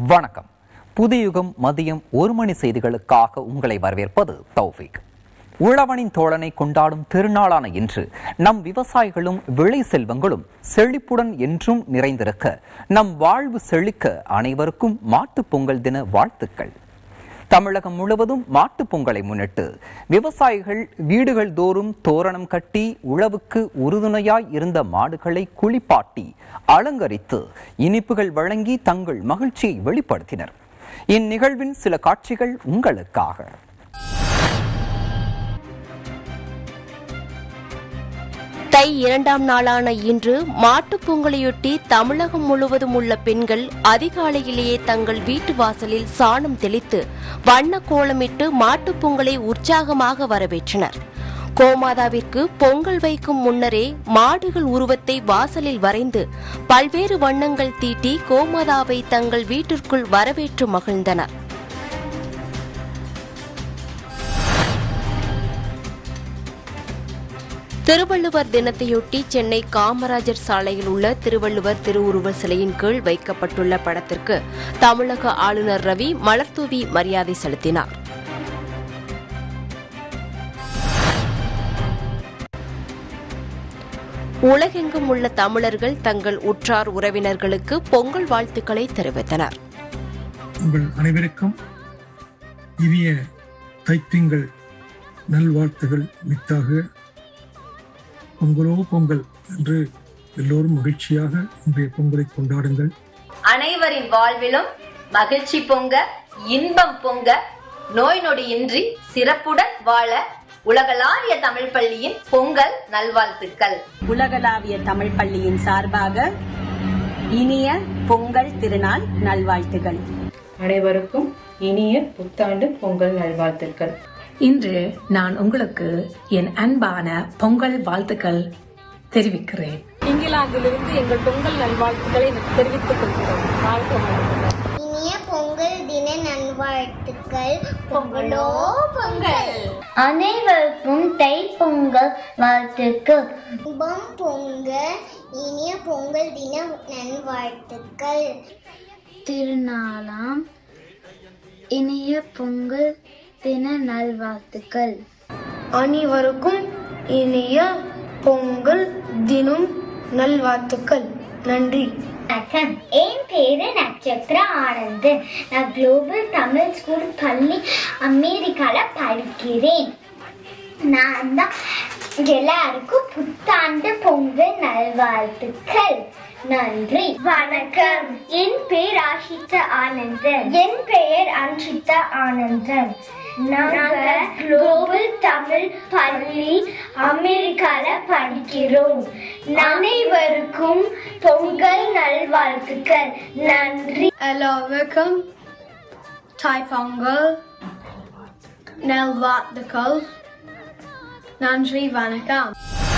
வணக்கம் புதியுகம் மதியம் ஒரு மணி செய்திகளுக்காக உங்களை வரவேற்பது தௌஃபிக் உழவனின் தோழனை கொண்டாடும் திருநாளான இன்று நம் விவசாயிகளும் விளை செல்வங்களும் செழிப்புடன் என்றும் நிறைந்திருக்க நம் வாழ்வு செழிக்க அனைவருக்கும் மாட்டுப் பொங்கல் தின வாழ்த்துக்கள் தமிழகம் முழுவதும் மாட்டுப் பொங்கலை முன்னிட்டு விவசாயிகள் வீடுகள் தோறும் தோரணம் கட்டி உழவுக்கு உறுதுணையாய் இருந்த மாடுகளை குளிப்பாட்டி அலங்கரித்து இனிப்புகள் வழங்கி தங்கள் மகிழ்ச்சியை வெளிப்படுத்தினர் இந்நிகழ்வின் சில காட்சிகள் உங்களுக்காக தை இரண்டாம் நாளான இன்று மாட்டுப் பொங்கலையொட்டி தமிழகம் முழுவதும் உள்ள பெண்கள் அதிகாலையிலேயே தங்கள் வீட்டு வாசலில் சாணம் தெளித்து வண்ண கோலமிட்டு மாட்டுப் பொங்கலை உற்சாகமாக வரவேற்றனர் கோமாதாவிற்கு பொங்கல் வைக்கும் முன்னரே மாடுகள் உருவத்தை வாசலில் வரைந்து பல்வேறு வண்ணங்கள் தீட்டி கோமாதாவை தங்கள் வீட்டிற்குள் வரவேற்று மகிழ்ந்தனர் திருவள்ளுவர் தினத்தையொட்டி சென்னை காமராஜர் சாலையில் உள்ள திருவள்ளுவர் திருவுருவ சிலையின் கீழ் வைக்கப்பட்டுள்ள படத்திற்கு தமிழக ஆளுநர் ரவி மலர்தூவி மரியாதை செலுத்தினார் உலகெங்கும் உள்ள தமிழர்கள் தங்கள் உற்றார் உறவினர்களுக்கு பொங்கல் வாழ்த்துக்களை தெரிவித்தனர் உங்கள் அனைவருக்கும் இனிய தைத்திங்கள் நல்வாழ்த்துகள் மித்தாக பொங்கலோ பொங்கல் என்று எல்லோரும் மகிழ்ச்சியாக இன்றைய பொங்கலை கொண்டாடுங்கள் அனைவரின் வாழ்விலும் மகிழ்ச்சி பொங்க இன்பம் பொங்க நோய் நொடியின்றி சிறப்புடன் வாழ உலகளாவிய தமிழ் பள்ளியின் பொங்கல் நல்வாழ்த்துக்கள் உலகளாவிய தமிழ் பள்ளியின் சார்பாக இனிய பொங்கல் திருநாள் நல்வாழ்த்துகள் அனைவருக்கும் இனிய புத்தாண்டு பொங்கல் நல்வாழ்த்துக்கள் இன்று நான் உங்களுக்கு என் அன்பான பொங்கல் வாழ்த்துக்கள் தெரிவிக்கிறேன் இங்கிலாந்திலிருந்து எங்கள் பொங்கல் நல்வாழ்த்துக்களை தெரிவித்துக் கொள்கிறோம் வாழ்க வளமுடன். இனிய பொங்கல் தின நல்வாழ்த்துக்கள் பொங்கலோ பொங்கல் அனைவருக்கும் தை பொங்கல் வாழ்த்துக்கள் இன்பம் பொங்க இனிய பொங்கல் தின நல்வாழ்த்துக்கள் திருநாளாம் இனிய பொங்கல் தின நல்வாழ்த்துக்கள் அனைவருக்கும் இனிய பொங்கல் தினம் நல்வாழ்த்துக்கள் நன்றி வணக்கம் என் பேரு நட்சத்திர ஆனந்த் நான் குளோபல் தமிழ் ஸ்கூல் பள்ளி அமெரிக்கால படிக்கிறேன் நான் தான் எல்லாருக்கும் புத்தாண்டு பொங்கல் நல்வாழ்த்துக்கள் நன்றி வணக்கம் என் பெயர் ஆஷிதா ஆனந்தன் என் பெயர் அன்ஷிதா ஆனந்தன் நாங்க குளோபல் தமிழ் பள்ளி அமெரிக்கால படிக்கிறோம் அனைவருக்கும் பொங்கல் நல்வாழ்த்துக்கள் நன்றி எல்லாருக்கும் தாய் பொங்கல் நல்வாழ்த்துக்கள் நன்றி வணக்கம்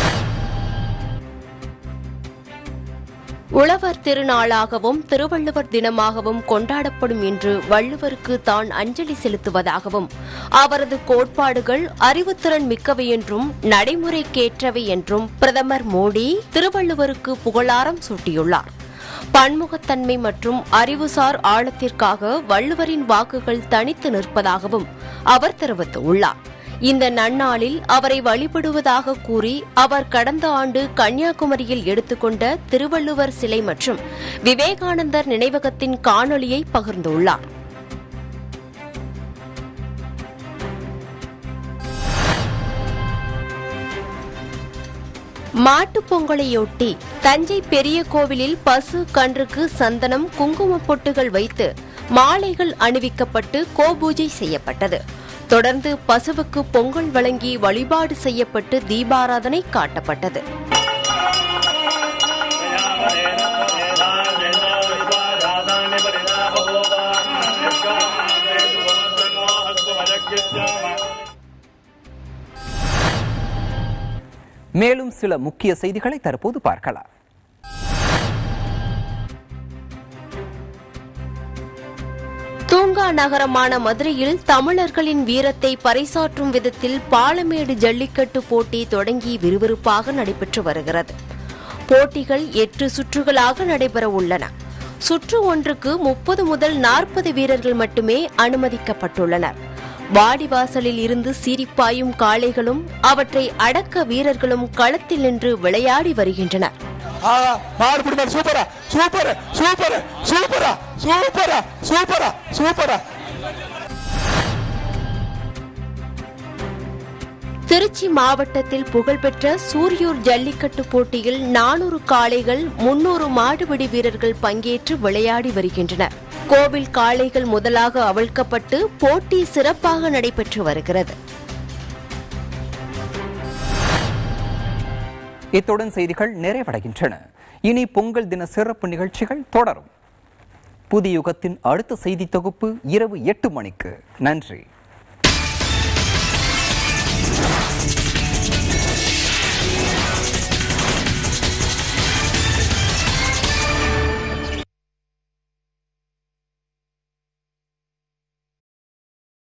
உழவர் திருநாளாகவும் திருவள்ளுவர் தினமாகவும் கொண்டாடப்படும் என்று வள்ளுவருக்கு தான் அஞ்சலி செலுத்துவதாகவும் அவரது கோட்பாடுகள் அறிவுத்திறன் மிக்கவை என்றும் நடைமுறைக்கேற்றவை என்றும் பிரதமர் மோடி திருவள்ளுவருக்கு புகழாரம் சூட்டியுள்ளார் பன்முகத்தன்மை மற்றும் அறிவுசார் ஆழத்திற்காக வள்ளுவரின் வாக்குகள் தனித்து நிற்பதாகவும் அவர் தெரிவித்துள்ளார் இந்த நன்னாளில் அவரை வழிபடுவதாக கூறி அவர் கடந்த ஆண்டு கன்னியாகுமரியில் எடுத்துக்கொண்ட திருவள்ளுவர் சிலை மற்றும் விவேகானந்தர் நினைவகத்தின் காணொளியை பகிர்ந்துள்ளார் மாட்டுப் பொங்கலையொட்டி தஞ்சை பெரிய கோவிலில் பசு கன்றுக்கு சந்தனம் குங்குமப் பொட்டுகள் வைத்து மாலைகள் அணிவிக்கப்பட்டு கோபூஜை செய்யப்பட்டது தொடர்ந்து பசுவுக்கு பொங்கல் வழங்கி வழிபாடு செய்யப்பட்டு தீபாராதனை காட்டப்பட்டது மேலும் சில முக்கிய செய்திகளை தற்போது பார்க்கலாம் தூங்கா நகரமான மதுரையில் தமிழர்களின் வீரத்தை பறைசாற்றும் விதத்தில் பாலமேடு ஜல்லிக்கட்டு போட்டி தொடங்கி விறுவிறுப்பாக நடைபெற்று வருகிறது போட்டிகள் எட்டு சுற்றுகளாக நடைபெற உள்ளன சுற்று ஒன்றுக்கு முப்பது முதல் நாற்பது வீரர்கள் மட்டுமே அனுமதிக்கப்பட்டுள்ளனர் வாடிவாசலில் இருந்து சீரிப்பாயும் காளைகளும் அவற்றை அடக்க வீரர்களும் களத்தில் நின்று விளையாடி வருகின்றனர் ஆஹா மாடு பிடி மாடு சூப்பரா சூப்பர் சூப்பர் சூப்பரா சூப்பரா சூப்பரா சூப்பரா திருச்சி மாவட்டத்தில் புகழ்பெற்ற சூரியூர் ஜல்லிக்கட்டு போட்டியில் நானூறு காளைகள் முன்னூறு மாடுபிடி வீரர்கள் பங்கேற்று விளையாடி வருகின்றனர் கோவில் காளைகள் முதலாக அவிழ்க்கப்பட்டு போட்டி சிறப்பாக நடைபெற்று வருகிறது இத்துடன் செய்திகள் நிறைவடைகின்றன இனி பொங்கல் தின சிறப்பு நிகழ்ச்சிகள் தொடரும் புதிய யுகத்தின் அடுத்த செய்தி தொகுப்பு இரவு எட்டு மணிக்கு நன்றி